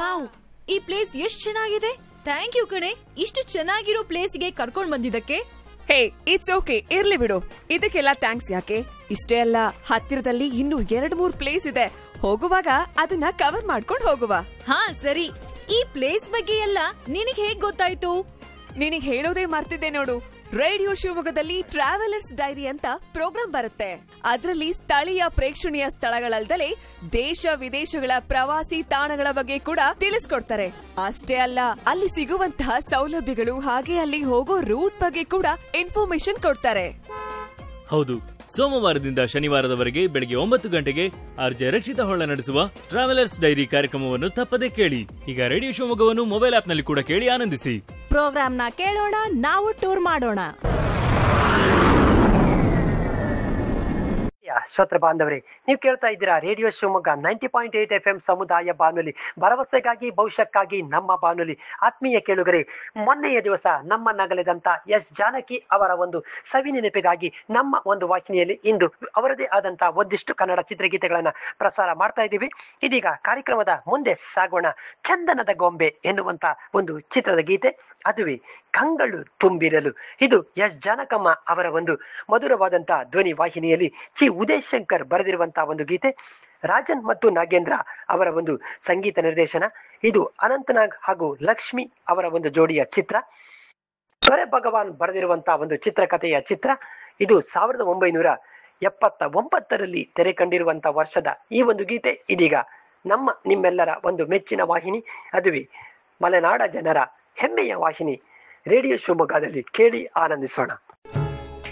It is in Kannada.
ವಾವ್ ಈ ಪ್ಲೇಸ್ ಎಷ್ಟ್ ಚೆನ್ನಾಗಿದೆ ಥ್ಯಾಂಕ್ ಯು ಕಣೆ ಇಷ್ಟು ಚೆನ್ನಾಗಿರೋ ಪ್ಲೇಸ್ಗೆ ಕರ್ಕೊಂಡ್ ಬಂದಿದ್ದಕ್ಕೆ ಹೇ ಇಟ್ಸ್ ಓಕೆ ಇರ್ಲಿ ಬಿಡು ಇದಕ್ಕೆಲ್ಲ ಥ್ಯಾಂಕ್ಸ್ ಯಾಕೆ ಇಷ್ಟೇ ಅಲ್ಲ ಹತ್ತಿರದಲ್ಲಿ ಇನ್ನೂ ಎರಡ್ ಮೂರ್ ಪ್ಲೇಸ್ ಇದೆ ಹೋಗುವಾಗ ಅದನ್ನ ಕವರ್ ಮಾಡ್ಕೊಂಡು ಹೋಗುವ ಹಾ ಸರಿ ಈ ಪ್ಲೇಸ್ ಬಗ್ಗೆ ಎಲ್ಲ ನಿನಗ್ ಹೇಗ್ ಗೊತ್ತಾಯ್ತು ನಿನಗ್ ಹೇಳೋದೇ ಮರ್ತಿದ್ದೆ ನೋಡು ರೇಡಿಯೋ ಶಿವಮೊಗ್ಗದಲ್ಲಿ ಟ್ರಾವೆಲರ್ಸ್ ಡೈರಿ ಅಂತ ಪ್ರೋಗ್ರಾಂ ಬರುತ್ತೆ ಅದರಲ್ಲಿ ಸ್ಥಳೀಯ ಪ್ರೇಕ್ಷಣೀಯ ಸ್ಥಳಗಳಲ್ದಲೇ ದೇಶ ವಿದೇಶಗಳ ಪ್ರವಾಸಿ ತಾಣಗಳ ಬಗ್ಗೆ ಕೂಡ ತಿಳಿಸ್ಕೊಡ್ತಾರೆ ಅಷ್ಟೇ ಅಲ್ಲ ಅಲ್ಲಿ ಸಿಗುವಂತಹ ಸೌಲಭ್ಯಗಳು ಹಾಗೆ ಅಲ್ಲಿ ಹೋಗೋ ರೂಟ್ ಬಗ್ಗೆ ಕೂಡ ಇನ್ಫಾರ್ಮೇಶನ್ ಕೊಡ್ತಾರೆ ಹೌದು ಸೋಮವಾರದಿಂದ ಶನಿವಾರದವರೆಗೆ ಬೆಳಗ್ಗೆ ಒಂಬತ್ತು ಗಂಟೆಗೆ ಆರ್ಜೆ ರಕ್ಷಿತ ಹೊಳ್ಳ ನಡೆಸುವ ಟ್ರಾವೆಲರ್ಸ್ ಡೈರಿ ಕಾರ್ಯಕ್ರಮವನ್ನು ತಪ್ಪದೇ ಕೇಳಿ ಈಗ ರೇಡಿಯೋ ಶಿವಮೊಗ್ಗವನ್ನು ಮೊಬೈಲ್ ಆಪ್ನಲ್ಲಿ ಕೂಡ ಕೇಳಿ ಆನಂದಿಸಿ ಪ್ರೋಗ್ರಾಮ್ನ ಕೇಳೋಣ ನಾವು ಟೂರ್ ಮಾಡೋಣ ಯಾ, ಶ್ರೋತೃ ಬಾಂಧವರೇ ನೀವು ಕೇಳ್ತಾ ಇದ್ದೀರಾ radio Shivamogga ninety point eight F M ಸಮುದಾಯ ಬಾನುಲಿ ಭರವಸೆಗಾಗಿ ಭವಿಷ್ಯಕ್ಕಾಗಿ ನಮ್ಮ ಬಾನುಲಿ ಆತ್ಮೀಯ ಕೇಳುಗರೆ ಮೊನ್ನೆಯ ದಿವಸ ನಮ್ಮ ನಗಲೆದಂತ ಎಸ್ ಜಾನಕಿ ಅವರ ಒಂದು ಸವಿ ನೆನಪಿಗಾಗಿ ನಮ್ಮ ಒಂದು ವಾಹಿನಿಯಲ್ಲಿ ಇಂದು ಅವರದೇ ಆದಂತ ಒಂದಿಷ್ಟು ಕನ್ನಡ ಚಿತ್ರಗೀತೆಗಳನ್ನ ಪ್ರಸಾರ ಮಾಡ್ತಾ ಇದ್ದೀವಿ ಇದೀಗ ಕಾರ್ಯಕ್ರಮದ ಮುಂದೆ ಸಾಗೋಣ ಚಂದನದ ಗೊಂಬೆ ಎನ್ನುವಂತ ಒಂದು ಚಿತ್ರದ ಗೀತೆ ಅದುವೇ ಕಂಗಳು ತುಂಬಿರಲು ಇದು ಎಸ್ ಜಾನಕಮ್ಮ ಅವರ ಒಂದು ಮಧುರವಾದಂತ ಧ್ವನಿ ವಾಹಿನಿಯಲ್ಲಿ ಚಿ ಉದಯ್ ಶಂಕರ್ ಬರೆದಿರುವಂತಹ ಒಂದು ಗೀತೆ ರಾಜನ್ ಮತ್ತು ನಾಗೇಂದ್ರ ಅವರ ಒಂದು ಸಂಗೀತ ನಿರ್ದೇಶನ ಇದು ಅನಂತನಾಗ್ ಹಾಗೂ ಲಕ್ಷ್ಮಿ ಅವರ ಒಂದು ಜೋಡಿಯ ಚಿತ್ರ ದೊರೆ ಭಗವಾನ್ ಬರೆದಿರುವಂತಹ ಒಂದು ಚಿತ್ರಕಥೆಯ ಚಿತ್ರ ಇದು ಸಾವಿರದ ಒಂಬೈನೂರ ಎಪ್ಪತ್ತ ಒಂಬತ್ತರಲ್ಲಿ ತೆರೆ ಕಂಡಿರುವಂತಹ ವರ್ಷದ ಈ ಒಂದು ಗೀತೆ ಇದೀಗ ನಮ್ಮ ನಿಮ್ಮೆಲ್ಲರ ಒಂದು ಮೆಚ್ಚಿನ ವಾಹಿನಿ ಅದುವೇ ಮಲೆನಾಡ ಜನರ ಹೆಮ್ಮೆಯ ವಾಹಿನಿ ರೇಡಿಯೋ ಶಿವಮೊಗ್ಗದಲ್ಲಿ ಕೇಳಿ ಆನಂದಿಸೋಣ